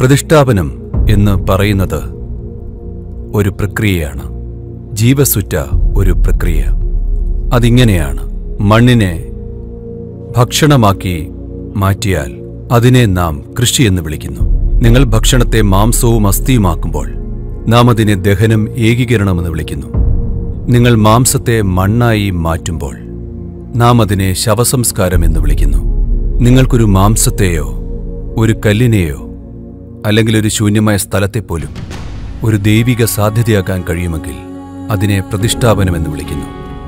പ്രതിഷ്ഠാപനം എന്ന് പറയുന്നത് ഒരു പ്രക്രിയയാണ് ജീവസുറ്റ ഒരു പ്രക്രിയ അതിങ്ങനെയാണ് മണ്ണിനെ ഭക്ഷണമാക്കി മാറ്റിയാൽ അതിനെ നാം കൃഷി എന്ന് വിളിക്കുന്നു നിങ്ങൾ ഭക്ഷണത്തെ മാംസവും അസ്ഥിയുമാക്കുമ്പോൾ നാം അതിനെ ദഹനം ഏകീകരണമെന്ന് വിളിക്കുന്നു നിങ്ങൾ മാംസത്തെ മണ്ണായി മാറ്റുമ്പോൾ നാം അതിനെ ശവസംസ്കാരം എന്ന് വിളിക്കുന്നു നിങ്ങൾക്കൊരു മാംസത്തെയോ ഒരു കല്ലിനെയോ അല്ലെങ്കിൽ ഒരു ശൂന്യമായ സ്ഥലത്തെ പോലും ഒരു ദൈവിക സാധ്യതയാക്കാൻ കഴിയുമെങ്കിൽ അതിനെ പ്രതിഷ്ഠാപനം എന്ന് വിളിക്കുന്നു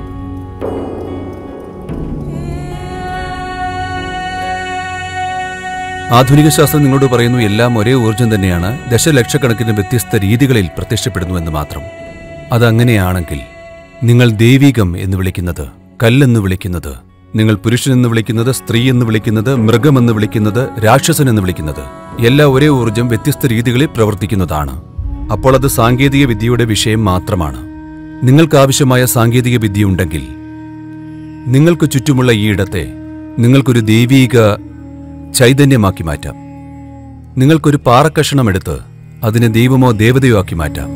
ആധുനിക ശാസ്ത്രം നിങ്ങളോട് പറയുന്നു എല്ലാം ഒരേ ഊർജം തന്നെയാണ് ദശലക്ഷക്കണക്കിന് വ്യത്യസ്ത രീതികളിൽ പ്രത്യക്ഷപ്പെടുന്നു എന്ന് മാത്രം അതങ്ങനെയാണെങ്കിൽ നിങ്ങൾ ദൈവികം എന്ന് വിളിക്കുന്നത് കല്ലെന്ന് വിളിക്കുന്നത് നിങ്ങൾ പുരുഷനെന്ന് വിളിക്കുന്നത് സ്ത്രീ എന്ന് വിളിക്കുന്നത് മൃഗമെന്ന് വിളിക്കുന്നത് രാക്ഷസൻ എന്ന് വിളിക്കുന്നത് എല്ലാം ഒരേ ഊർജം വ്യത്യസ്ത രീതികളിൽ പ്രവർത്തിക്കുന്നതാണ് അപ്പോൾ അത് സാങ്കേതിക വിദ്യയുടെ വിഷയം മാത്രമാണ് നിങ്ങൾക്ക് ആവശ്യമായ സാങ്കേതിക വിദ്യ ഉണ്ടെങ്കിൽ നിങ്ങൾക്ക് ചുറ്റുമുള്ള ഈ ഇടത്തെ നിങ്ങൾക്കൊരു ദൈവീക ചൈതന്യമാക്കി മാറ്റാം നിങ്ങൾക്കൊരു പാറക്കഷണം എടുത്ത് അതിനെ ദൈവമോ ദേവതയോ ആക്കി മാറ്റാം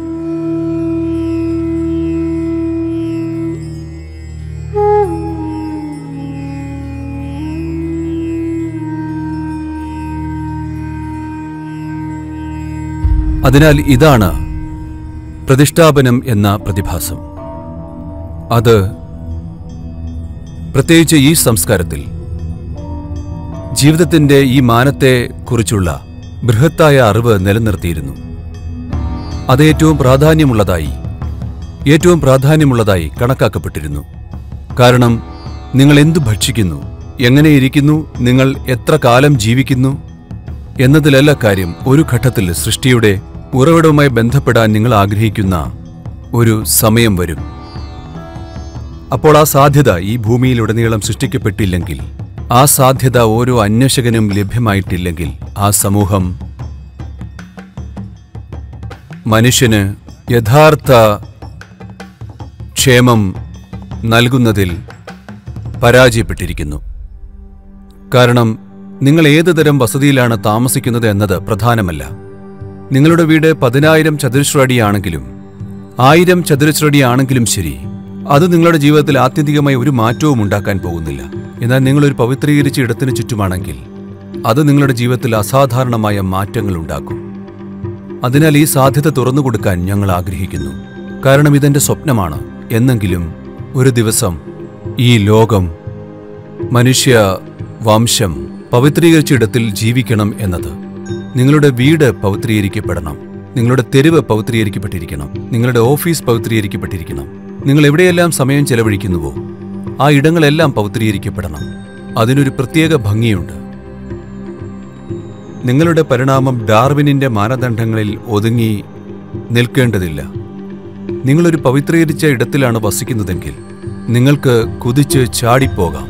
അതിനാൽ ഇതാണ് പ്രതിഷ്ഠാപനം എന്ന പ്രതിഭാസം അത് പ്രത്യേകിച്ച് ഈ സംസ്കാരത്തിൽ ജീവിതത്തിന്റെ ഈ മാനത്തെ കുറിച്ചുള്ള ബൃഹത്തായ അറിവ് നിലനിർത്തിയിരുന്നു അത് ഏറ്റവും പ്രാധാന്യമുള്ളതായി ഏറ്റവും പ്രാധാന്യമുള്ളതായി കണക്കാക്കപ്പെട്ടിരുന്നു കാരണം നിങ്ങൾ എന്തു ഭക്ഷിക്കുന്നു എങ്ങനെ ഇരിക്കുന്നു നിങ്ങൾ എത്ര കാലം ജീവിക്കുന്നു എന്നതിലല്ല കാര്യം ഒരു ഘട്ടത്തിൽ സൃഷ്ടിയുടെ ഉറവിടവുമായി ബന്ധപ്പെടാൻ നിങ്ങൾ ആഗ്രഹിക്കുന്ന ഒരു സമയം വരും അപ്പോൾ ആ സാധ്യത ഈ ഭൂമിയിലുടനീളം സൃഷ്ടിക്കപ്പെട്ടില്ലെങ്കിൽ ആ സാധ്യത ഓരോ അന്വേഷകനും ലഭ്യമായിട്ടില്ലെങ്കിൽ ആ സമൂഹം മനുഷ്യന് യഥാർത്ഥ ക്ഷേമം നൽകുന്നതിൽ പരാജയപ്പെട്ടിരിക്കുന്നു കാരണം നിങ്ങൾ ഏത് തരം വസതിയിലാണ് താമസിക്കുന്നത് എന്നത് പ്രധാനമല്ല നിങ്ങളുടെ വീട് പതിനായിരം ചതുരശ്രടിയാണെങ്കിലും ആയിരം ചതുരശ്രടിയാണെങ്കിലും ശരി അത് നിങ്ങളുടെ ജീവിതത്തിൽ ആത്യന്തികമായി ഒരു മാറ്റവും ഉണ്ടാക്കാൻ പോകുന്നില്ല എന്നാൽ നിങ്ങളൊരു പവിത്രീകരിച്ച ഇടത്തിന് ചുറ്റുമാണെങ്കിൽ അത് നിങ്ങളുടെ ജീവിതത്തിൽ അസാധാരണമായ മാറ്റങ്ങൾ ഉണ്ടാക്കും അതിനാൽ ഈ സാധ്യത തുറന്നു കൊടുക്കാൻ ഞങ്ങൾ ആഗ്രഹിക്കുന്നു കാരണം ഇതെന്റെ സ്വപ്നമാണ് എന്നെങ്കിലും ഒരു ദിവസം ഈ ലോകം മനുഷ്യ വംശം പവിത്രീകരിച്ച ഇടത്തിൽ ജീവിക്കണം എന്നത് നിങ്ങളുടെ വീട് പവിത്രീകരിക്കപ്പെടണം നിങ്ങളുടെ തെരുവ് പവിത്രീകരിക്കപ്പെട്ടിരിക്കണം നിങ്ങളുടെ ഓഫീസ് പവിത്രീകരിക്കപ്പെട്ടിരിക്കണം നിങ്ങൾ എവിടെയെല്ലാം സമയം ചെലവഴിക്കുന്നുവോ ആ ഇടങ്ങളെല്ലാം പവിത്രീകരിക്കപ്പെടണം അതിനൊരു പ്രത്യേക ഭംഗിയുണ്ട് നിങ്ങളുടെ പരിണാമം ഡാർവിനിന്റെ മാനദണ്ഡങ്ങളിൽ ഒതുങ്ങി നിൽക്കേണ്ടതില്ല നിങ്ങളൊരു പവിത്രീകരിച്ച ഇടത്തിലാണ് വസിക്കുന്നതെങ്കിൽ നിങ്ങൾക്ക് കുതിച്ച് ചാടിപ്പോകാം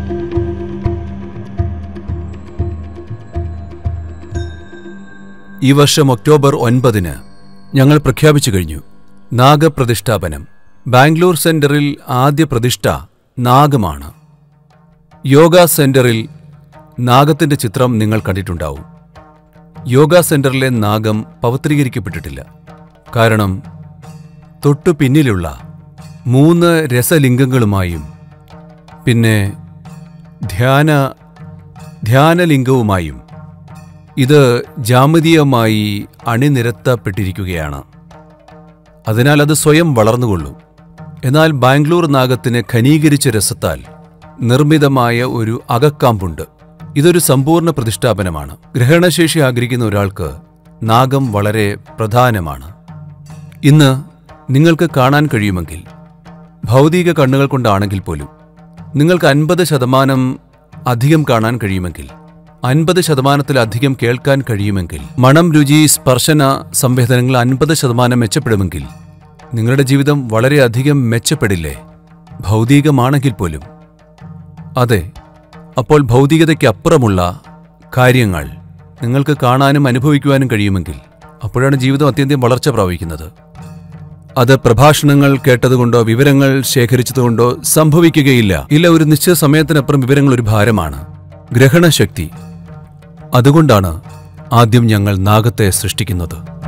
ഈ വർഷം ഒക്ടോബർ ഒൻപതിന് ഞങ്ങൾ പ്രഖ്യാപിച്ചു കഴിഞ്ഞു നാഗപ്രതിഷ്ഠാപനം ബാംഗ്ലൂർ സെന്ററിൽ ആദ്യ പ്രതിഷ്ഠ നാഗമാണ് യോഗ സെന്ററിൽ നാഗത്തിന്റെ ചിത്രം നിങ്ങൾ കണ്ടിട്ടുണ്ടാവും യോഗ സെന്ററിലെ നാഗം പവിത്രീകരിക്കപ്പെട്ടിട്ടില്ല കാരണം തൊട്ടു പിന്നിലുള്ള മൂന്ന് രസലിംഗങ്ങളുമായും പിന്നെ ധ്യാന ധ്യാനലിംഗവുമായും ഇത് ജാമിതീയമായി അണിനിരത്തപ്പെട്ടിരിക്കുകയാണ് അതിനാൽ അത് സ്വയം വളർന്നുകൊള്ളും എന്നാൽ ബാംഗ്ലൂർ നാഗത്തിന് ഖനീകരിച്ച രസത്താൽ നിർമ്മിതമായ ഒരു അകക്കാമ്പുണ്ട് ഇതൊരു സമ്പൂർണ്ണ പ്രതിഷ്ഠാപനമാണ് ഗ്രഹണശേഷി ആഗ്രഹിക്കുന്ന ഒരാൾക്ക് നാഗം വളരെ പ്രധാനമാണ് ഇന്ന് നിങ്ങൾക്ക് കാണാൻ കഴിയുമെങ്കിൽ ഭൗതിക കണ്ണുകൾ കൊണ്ടാണെങ്കിൽ പോലും നിങ്ങൾക്ക് അൻപത് ശതമാനം അധികം കാണാൻ കഴിയുമെങ്കിൽ അൻപത് ശതമാനത്തിലധികം കേൾക്കാൻ കഴിയുമെങ്കിൽ മണം രുചി സ്പർശന സംവേദനങ്ങൾ അൻപത് ശതമാനം മെച്ചപ്പെടുമെങ്കിൽ നിങ്ങളുടെ ജീവിതം വളരെയധികം മെച്ചപ്പെടില്ലേ ഭൗതികമാണെങ്കിൽ പോലും അതെ അപ്പോൾ ഭൗതികതയ്ക്കപ്പുറമുള്ള കാര്യങ്ങൾ നിങ്ങൾക്ക് കാണാനും അനുഭവിക്കുവാനും കഴിയുമെങ്കിൽ അപ്പോഴാണ് ജീവിതം അത്യന്തം വളർച്ച പ്രാപിക്കുന്നത് അത് പ്രഭാഷണങ്ങൾ കേട്ടതുകൊണ്ടോ വിവരങ്ങൾ ശേഖരിച്ചതുകൊണ്ടോ സംഭവിക്കുകയില്ല ഇല്ല ഒരു നിശ്ചിത സമയത്തിനപ്പുറം വിവരങ്ങൾ ഒരു ഭാരമാണ് ഗ്രഹണശക്തി അതുകൊണ്ടാണ് ആദ്യം ഞങ്ങൾ നാഗത്തെ സൃഷ്ടിക്കുന്നത്